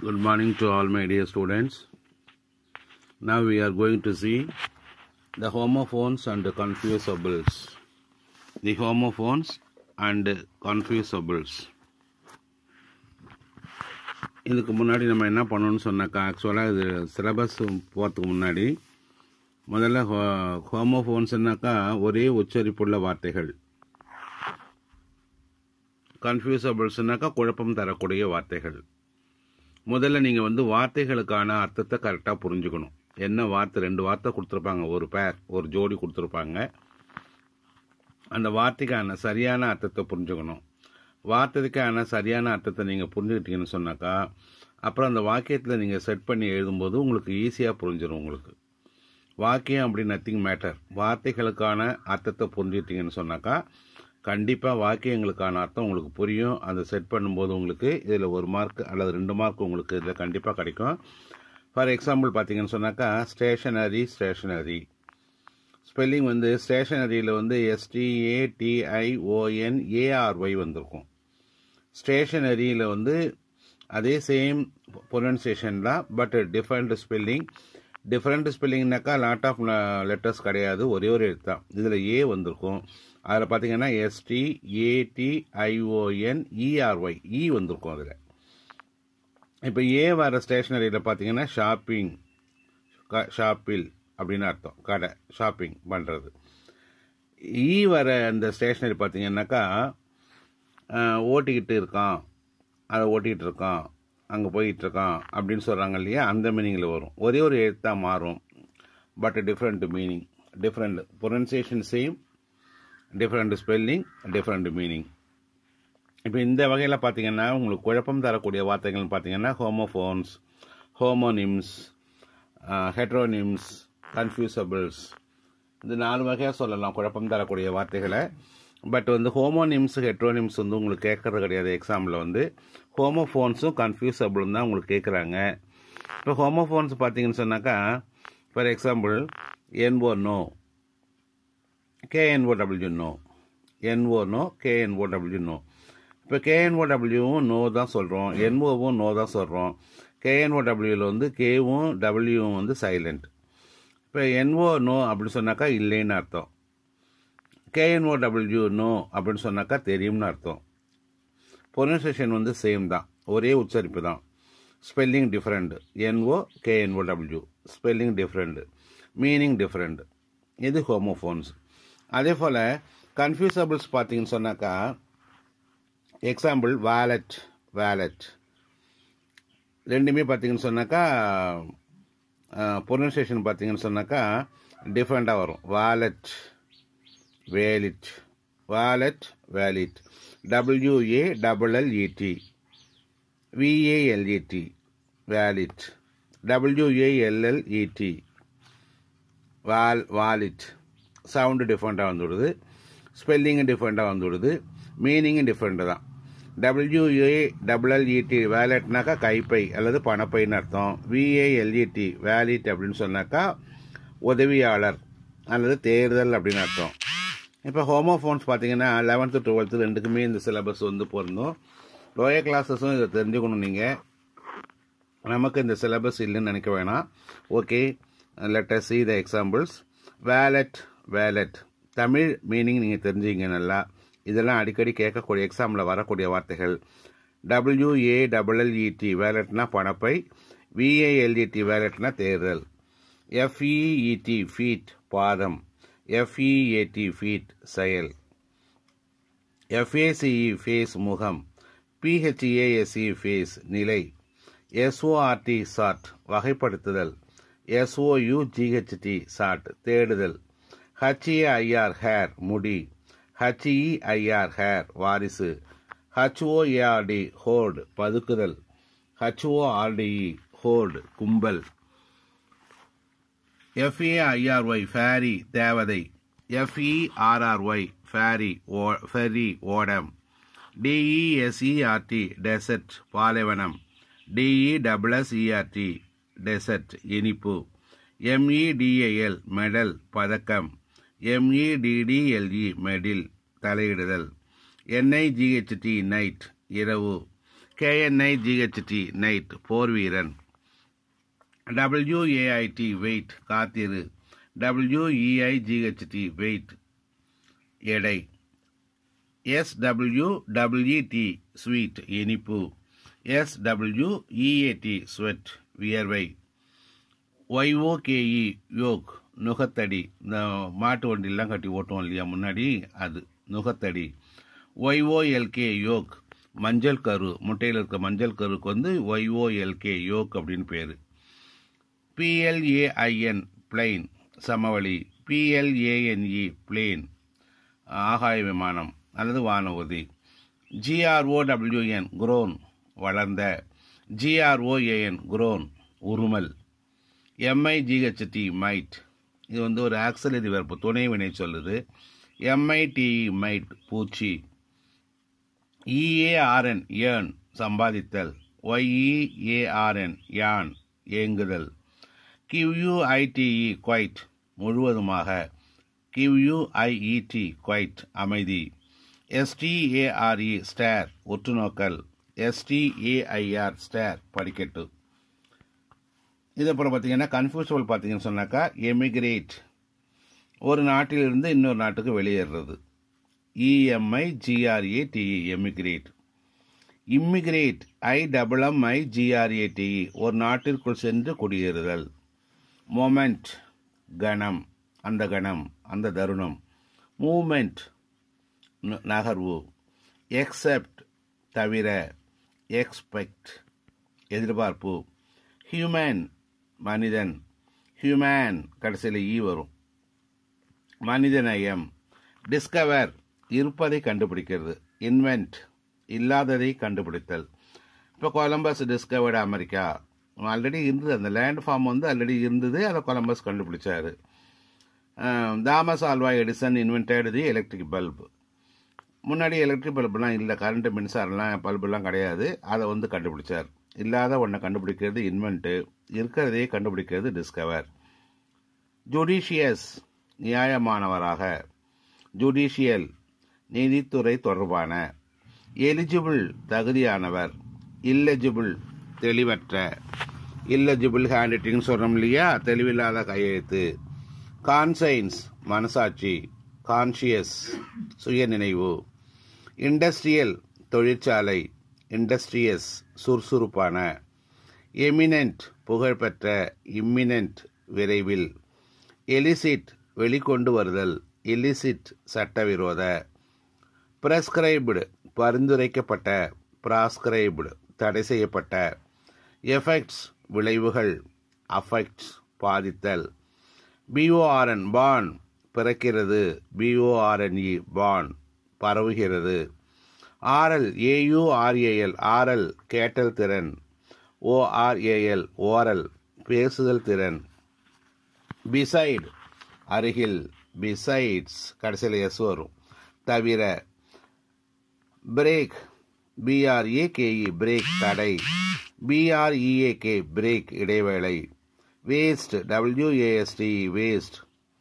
Good morning to all my dear students. Now we are going to see the homophones and the confusables. The homophones and confusables. இதுக்கு முன்னாடி நம்ம என்ன பண்ணணும்னு சொன்னாக்கா ஆக்சுவலாக இது சிலபஸ் போகிறதுக்கு முன்னாடி முதல்ல ஹோ ஹோமோஃபோன்ஸ்னாக்கா ஒரே உச்சரிப்புள்ள வார்த்தைகள் கன்ஃபியூசபிள்ஸ்னாக்கா குழப்பம் தரக்கூடிய வார்த்தைகள் முதல்ல நீங்கள் வந்து வார்த்தைகளுக்கான அர்த்தத்தை கரெக்டாக புரிஞ்சுக்கணும் என்ன வார்த்தை ரெண்டு வார்த்தை கொடுத்துருப்பாங்க ஒரு பேர் ஒரு ஜோடி கொடுத்துருப்பாங்க அந்த வார்த்தைக்கான சரியான அர்த்தத்தை புரிஞ்சுக்கணும் வார்த்தைக்கான சரியான அர்த்தத்தை நீங்கள் புரிஞ்சுக்கிட்டீங்கன்னு சொன்னாக்கா அப்புறம் அந்த வாக்கியத்தில் நீங்கள் செட் பண்ணி எழுதும்போது உங்களுக்கு ஈஸியாக புரிஞ்சிடும் உங்களுக்கு வாக்கியம் அப்படி நத்திங் மேட்டர் வார்த்தைகளுக்கான அர்த்தத்தை புரிஞ்சுக்கிட்டீங்கன்னு சொன்னாக்கா கண்டிப்பாக வாக்கியங்களுக்கான அர்த்தம் உங்களுக்கு புரியும் அந்த செட் பண்ணும்போது உங்களுக்கு இதில் ஒரு மார்க் அல்லது ரெண்டு மார்க் உங்களுக்கு இதில் கண்டிப்பாக கிடைக்கும் ஃபார் எக்ஸாம்பிள் பார்த்தீங்கன்னு சொன்னாக்கா ஸ்டேஷனரி ஸ்டேஷனரி ஸ்பெல்லிங் வந்து ஸ்டேஷனரியில் வந்து எஸ்டிஏடிஐஓஎன் ஏஆர்ஒய் வந்திருக்கும் ஸ்டேஷனரியில் வந்து அதே சேம் ப்ரொனன்சியேஷன் தான் பட் டிஃப்ரெண்ட் ஸ்பெல்லிங் டிஃப்ரெண்ட் ஸ்பெல்லிங்னாக்கா லாட் ஆஃப் லெட்டர்ஸ் கிடையாது ஒரே ஒரு எழுத்து தான் இதில் ஏ வந்திருக்கும் அதில் பார்த்தீங்கன்னா எஸ்டி ஏடிஐஓஎன் இஆர்ஒய் இ வந்திருக்கும் அதில் இப்போ ஏ வர ஸ்டேஷனரியில் பார்த்தீங்கன்னா ஷாப்பிங் ஷாப்பில் அப்படின்னு அர்த்தம் கடை ஷாப்பிங் பண்ணுறது ஈ வர அந்த ஸ்டேஷனரி பார்த்தீங்கன்னாக்கா ஓட்டிக்கிட்டு இருக்கான் அதை ஓட்டிக்கிட்டு இருக்கான் அங்கே போயிட்டு இருக்கான் அப்படின்னு சொல்கிறாங்க இல்லையா அந்த மீனிங்கில் வரும் ஒரே ஒரு எழுத்தாக மாறும் but different meaning different pronunciation same different spelling different meaning இப்போ இந்த வகையில் பார்த்தீங்கன்னா உங்களுக்கு குழப்பம் தரக்கூடிய வார்த்தைகள்னு பார்த்தீங்கன்னா ஹோமோஃபோன்ஸ் ஹோமோனிம்ஸ் ஹெட்ரோனிம்ஸ் கன்ஃபியூசபிள்ஸ் இந்த நாலு வகையாக சொல்லலாம் குழப்பம் தரக்கூடிய வார்த்தைகளை பட் வந்து ஹோமோனிம்ஸ் ஹெட்ரோனிம்ஸ் வந்து உங்களுக்கு கேட்கறது கிடையாது எக்ஸாமில் வந்து ஹோமோஃபோன்ஸும் கன்ஃபியூசபிளும் தான் உங்களுக்கு கேட்குறாங்க இப்போ ஹோமோஃபோன்ஸ் பார்த்தீங்கன்னு சொன்னாக்கா for example N O no K N O W know N O no K N O W know இப்போ கேஎன்ஓடபிள்யூவும் நோ தான் சொல்கிறோம் என்ஓவும் நோ தான் சொல்கிறோம் கேஎன்ஓடபிள்யூவில் வந்து கேவும் டபிள்யூவும் வந்து சைலண்ட் இப்போ என்ஓ நோ அப்படின்னு சொன்னாக்கா இல்லைன்னு அர்த்தம் கேஎன்ஓடபிள்யூ நோ அப்படின்னு சொன்னாக்கா தெரியும்னு அர்த்தம் ப்ரொனன்சியேஷன் வந்து சேம் தான் ஒரே உச்சரிப்பு தான் spelling different N O K N O W spelling different meaning different இது ஹோமோஃபோன்ஸ் அதே போல் கன்ஃபியூசபிள்ஸ் பார்த்தீங்கன்னு சொன்னாக்கா எக்ஸாம்பிள் வேலட் வேலட் ரெண்டுமே பார்த்தீங்கன்னு சொன்னாக்கா ப்ரொனன்சியேஷன் பார்த்தீங்கன்னு சொன்னாக்கா டிஃப்ரெண்ட்டாக வரும் wallet valid wallet valid W A double L E T V A L I D valid W A L L E T wall wallet sound டிஃப்ரெண்ட்டாக வந்துவிடுது ஸ்பெல்லிங்கும் டிஃப்ரெண்ட்டாக வந்துவிடுது மீனிங்கும் டிஃப்ரெண்ட்டு தான் டபிள்யூஏ டபுள்எல்இடி வேலட்னாக்கா கைப்பை அல்லது பணப்பைன்னு அர்த்தம் விஏஎல்இடி வேலிட் அப்படின்னு சொன்னாக்கா உதவியாளர் அல்லது தேர்தல் அப்படின்னு அர்த்தம் இப்போ ஹோமோஃபோன்ஸ் பார்த்தீங்கன்னா லெவன்த்து டுவெல்த்து ரெண்டுக்குமே இந்த சிலபஸ் வந்து பொருந்தும் லோயர் கிளாஸஸும் இதை தெரிஞ்சுக்கணும் நீங்கள் நமக்கு இந்த சிலபஸ் இல்லைன்னு நினைக்க வேணாம் okay letter C the examples valet valet Tamil meaning நீங்கள் தெரிஞ்சுங்க நல்லா இதெல்லாம் அடிக்கடி கேட்கக்கூடிய எக்ஸாமில் வரக்கூடிய வார்த்தைகள் டபிள்யூஏ டபுள்எல்இடி வேலட்னா பணப்பை விஏஎல்இடி வேலட்னா தேர்தல் எஃப்இஇடி ஃபீட் பாதம் எஃப்இஏடி ஃபீட் செயல் எஃப்ஏசிஇ ஃபேஸ் முகம் பிஹெச்ஏஎஸ்இ ஃபேஸ் நிலை எஸ்ஓஆர்டி சாட் வகைப்படுத்துதல் எஸ்ஓயு ஜிஹெச்டி சாட் தேடுதல் ஹச்ஏஐஆர் ஹேர் முடி ஹச்இஐஆர் ஹேர் வாரிசு ஹச்ஓஏஆர்டி ஹோர்டு பதுக்குதல் ஹச்ஓஆர்டிஇ ஹோர்டு கும்பல் எஃப்ஏஐஆர்ஒய் ஃபேரி தேவதை எஃப்இஆர்ஆர்ஒய் ஃபேரி ஓ ஃபெரி ஓடம் டிஇஎஸ்இஆர்டி டெசர்ட் பாலைவனம் டிஇடபிள்எஸ்இஆர்டி டெசர்ட் இனிப்பு எம்இடிஏஎல் மெடல் பதக்கம் எம்இடிடிஎல்இ மெடில் தலையிடுதல் என்ஐஜிஹெச்டி நைட் இரவு கேஎன்ஐ ஜிஹெச்டி நைட் போர் வீரன் டபிள்யூஏஐடி வெயிட் காத்திரு டபிள்யூஇஐஜிஹெச்டி வெயிட் எடை எஸ்டபிள்யூடபிள்யூடி ஸ்வீட் இனிப்பு எஸ்டபிள்யூஇஏடி ஸ்வெட் வியர்வை ஒய்ஓகேஇ யோக் நுகத்தடி இந்த மாட்டு வண்டிலாம் கட்டி ஓட்டுவோம் இல்லையா முன்னாடி அது நுகத்தடி ஒய்ஓஎல்கே யோக் மஞ்சள் கரு முட்டையில் இருக்க மஞ்சள் கருக்கு வந்து ஒய்ஓஎல்கே யோக் அப்படின்னு பேர் பிஎல்ஏஐஎன் பிளைன் சமவெளி பிஎல்ஏஎன்இ பிளேன் ஆகாய விமானம் அல்லது வானூர்தி ஜிஆர்ஓடபிள்யூஎன் குரோன் வளர்ந்த ஜிஆர்ஓஏஎன் குரோன் உருமல் எம்ஐஜிஹெச்டி மைட் இது வந்து ஒரு ஆக்சலரி வெர்பு துணை வினை சொல்லுது எம்ஐடிஇ மைட் பூச்சி இஏஆர்என் ஏர்ன் சம்பாதித்தல் ஒய்இஏஆர்என் யான் ஏங்குதல் கியூஐடிஇ குவைட் முழுவதுமாக கியூஐஇடி குவைட் அமைதி எஸ்டிஏஆர்இ ஸ்டேர் உற்றுநோக்கல் எஸ்டிஏஐஆர் ஸ்டேர் படிக்கட்டு இது அப்புறம் பார்த்தீங்கன்னா கன்ஃபியூசபிள் பார்த்தீங்கன்னு சொன்னாக்கா எமிகிரேட் ஒரு நாட்டிலிருந்து இன்னொரு நாட்டுக்கு வெளியேறது E M I G R A T E emigrate immigrate I double M I G R A T E ஒரு நாட்டிற்குள் சென்று குடியேறுதல் மொமெண்ட் கணம் அந்த கணம் அந்த தருணம் மூமெண்ட் நகர்வு எக்ஸெப்ட் தவிர எக்ஸ்பெக்ட் எதிர்பார்ப்பு ஹியூமன் மனிதன் ஹியூமன் கடைசியில் ஈ வரும் மனிதநேயம் டிஸ்கவர் இருப்பதை கண்டுபிடிக்கிறது இன்வென்ட் இல்லாததை கண்டுபிடித்தல் இப்போ கொலம்பஸ் டிஸ்கவர்டு அமெரிக்கா ஆல்ரெடி இருந்தது அந்த லேண்ட் ஃபார்ம் வந்து ஆல்ரெடி இருந்தது அதை கொலம்பஸ் கண்டுபிடிச்சாரு Thomas Alva Edison invented the electric bulb முன்னாடி எலக்ட்ரிக் பல்புலாம் இல்லை கரண்ட் மின்சாரம்லாம் பல்புலாம் கிடையாது அதை வந்து கண்டுபிடிச்சார் இல்லாத ஒன்றை கண்டுபிடிக்கிறது இன்வென்ட்டு இருக்கிறதையே கண்டுபிடிக்கிறது டிஸ்கவர் ஜுடிஷியஸ் நியாயமானவராக ஜுடிஷியல் நீதித்துறை தொடர்பான எலிஜிபிள் தகுதியானவர் இல்லெஜிபிள் தெளிவற்ற இல்லெஜிபிள் ஹேண்ட் ரைட்டிங் சொல்கிறோம் இல்லையா தெளிவில்லாத கையெழுத்து கான்சைன்ஸ் மனசாட்சி கான்ஷியஸ் சுயநினைவு இண்டஸ்ட்ரியல் தொழிற்சாலை இண்டஸ்ட்ரியஸ் சுறுசுறுப்பான எமினன்ட் புகழ்பெற்ற இம்மினன்ட் விரைவில் எலிசிட் வெளிக்கொண்டு வருதல் எலிசிட் சட்டவிரோத பிரஸ்கிரைப்டு பரிந்துரைக்கப்பட்ட பிராஸ்கிரைப்டு தடை செய்யப்பட்ட எஃபெக்ட்ஸ் விளைவுகள் அஃபெக்ட்ஸ் பாதித்தல் பிஓஆர்என் பான் பிறக்கிறது பிஓஆர்என்இ பான் பரவுகிறது ஆர்எல் ஏயுஆர்ஏஎல் ஆர்எல் கேட்டல் திறன் ஓஆர்ஏஎல் ஓரல் பேசுதல் திறன் பிசைடு அருகில் பிசைட்ஸ் கடைசியில் எஸ் வரும் தவிர பிரேக் பிஆர்ஏகேஇ பிரேக் தடை பிஆர்இஏகே பிரேக் இடைவேளை வேஸ்ட் டபிள்யூஏஎஸ்டி வேஸ்ட்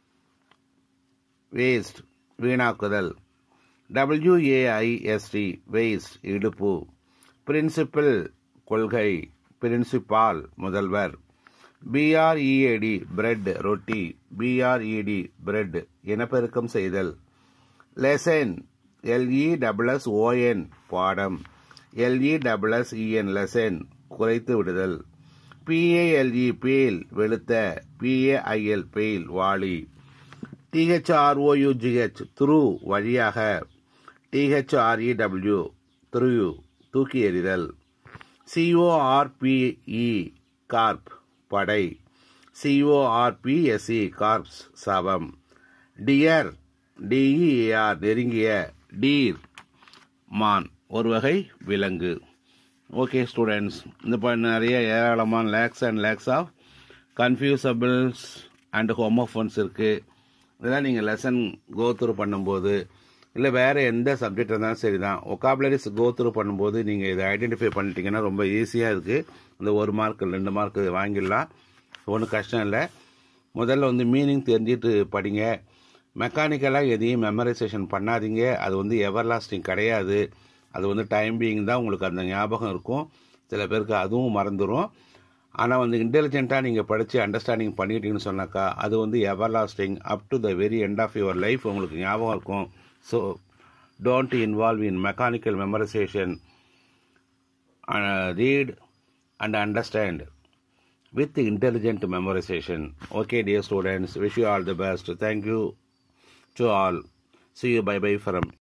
வேஸ்ட் வீணாக்குதல் டபிள்யூஏஐஎஸ்டி வேஸ்ட் இடுப்பு பிரின்சிபல் கொள்கை பிரின்சிபால் முதல்வர் பிஆர்இஏடி பிரெட் ரொட்டி பிஆர்இடி பிரெட் இனப்பெருக்கம் செய்தல் லெசன் எல்இ டபிள்எஸ் ஓஎன் பாடம் எல்இ டபிள்எஸ் இஎன் லெசன் குறைத்து விடுதல் பிஏஎல்இ பேல் வெளுத்த பிஏஐஎல் பெயில் வாளி டிஹெச்ஆர்ஓயுஜிஹெச் த்ரூ வழியாக டிஹெச்ஆர்இடபிள்யூ த்ரூ தூக்கி எறிதல் சிஓஆர்பிஇ கார்ப் படை சிஓஆர்பிஎஸ்இ கார்ப்ஸ் சவம் டியர் டிஇஏஆர் நெருங்கிய டீர் மான் ஒரு வகை விலங்கு ஓகே ஸ்டூடெண்ட்ஸ் இந்த இப்போ நிறைய ஏராளமான lakhs and lakhs of confusables and homophones இருக்குது இதெல்லாம் நீங்கள் லெசன் கோத்ரூ பண்ணும்போது இல்லை வேறு எந்த சப்ஜெக்ட் இருந்தாலும் சரி தான் ஒகாபுலரிஸ் கோத்ரூ பண்ணும்போது நீங்கள் இதை ஐடென்டிஃபை பண்ணிட்டீங்கன்னா ரொம்ப ஈஸியாக இருக்குது இந்த ஒரு மார்க் ரெண்டு மார்க் வாங்கிடலாம் ஒன்றும் கஷ்டம் இல்லை முதல்ல வந்து மீனிங் தெரிஞ்சிட்டு படிங்க மெக்கானிக்கலாக எதையும் மெமரைசேஷன் பண்ணாதீங்க அது வந்து எவர் லாஸ்டிங் கிடையாது அது வந்து டைம் பீயிங் தான் உங்களுக்கு அந்த ஞாபகம் இருக்கும் சில பேருக்கு அதுவும் மறந்துடும் ஆனால் வந்து இன்டெலிஜென்ட்டாக நீங்கள் படித்து அண்டர்ஸ்டாண்டிங் பண்ணிட்டீங்கன்னு சொன்னாக்கா அது வந்து ever lasting up to the very end of your life உங்களுக்கு ஞாபகம் இருக்கும் so don't involve in mechanical memorization read and understand with intelligent memorization. Okay, dear students, wish you all the best. Thank you to all. See you bye bye from